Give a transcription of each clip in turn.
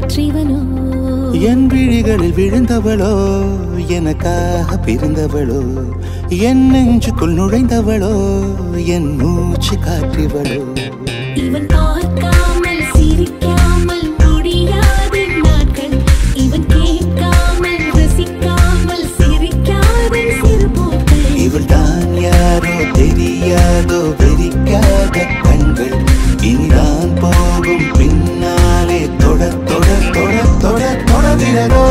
மாற்றிவனோ என் விழிகளில் விழுந்தவளோ எனக்காக பிறந்தவளோ என் நெஞ்சுக்குள் நுழைந்தவளோ என் மூச்சு காற்றிவளோ இவன் பார்க்காமல் சிரிக்காமல் முடியாத நாட்கள் இவன் கேட்காமல் ரசிக்காமல் சிரிக்காத சிறுபோக்கள் இவள் தான் யாரோ தெரியாதோ வெறிக்காத கண்கள் இனிதான் போகும் பின்னாலே தொட தொட தொட தொட தொடர்கிறதோ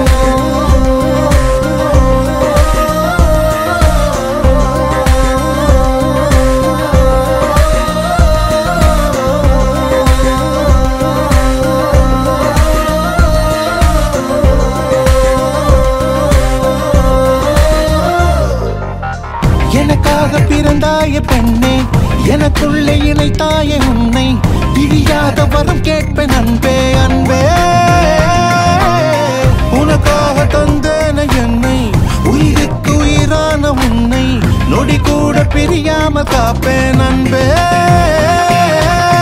எனக்காக பிறந்தாய பெண்ணே எனக்குள்ளே இணைத்தாய உன்னை பிரியாத வரம் கேட்பேன் அன்பே அன்பே உனக்காக தந்தேன என்னை உயிருக்கு உயிரான உன்னை நொடி கூட பிரியாம காப்பேன் அன்பே